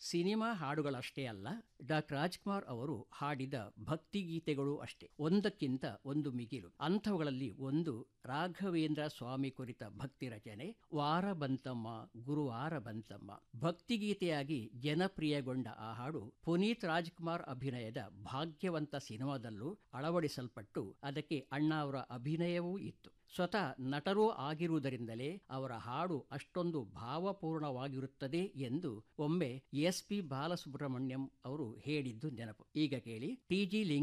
cinema ಹಾಡುಗಳಷ್ಟೇ ಅಲ್ಲ doctor Rajkumar ಅವರು ಹಾಡಿದ ಭಕ್ತಿಗೀತೆಗಳು ಅಷ್ಟೇ ಒಂದಕ್ಕಿಂತ ಒಂದು ಮಿಗಿಲು ಅಂಥವುಗಳಲ್ಲಿ ಒಂದು ರಾಘವೇಂದ್ರ ಸ್ವಾಮಿ ಕುರಿತ ಭಕ್ತಿ ರಚನೆ ವಾರ ಬಂತಮ್ಮ ಗುರುವಾರ ಬಂತಮ್ಮ ಭಕ್ತಿಗೀತೆಯಾಗಿ ಜನಪ್ರಿಯಗೊಂಡ ಆ ಹಾಡು ಪುನೀತ್ ರಾಜ್ಕುಮಾರ್ ಅಭಿನಯದ ಭಾಗ್ಯವಂತ ಸಿನಿಮಾದಲ್ಲೂ ಅಳವಡಿಸಲ್ಪಟ್ಟು ಅದಕ್ಕೆ ಅಣ್ಣ ಅವರ ಅಭಿನಯವೂ ಇತ್ತು ಸ್ವತಃ ನಟರೂ ಆಗಿರುವುದರಿಂದಲೇ ಅವರ ಹಾಡು ಅಷ್ಟೊಂದು ಭಾವಪೂರ್ಣವಾಗಿರುತ್ತದೆ ಎಂದು ಒಮ್ಮೆ ಎಸ್ ಪಿ ಬಾಲಸುಬ್ರಹ್ಮಣ್ಯಂ ಅವರು ಹೇಳಿದ್ದು ನೆನಪು ಈಗ ಕೇಳಿ ಟಿ ಜಿ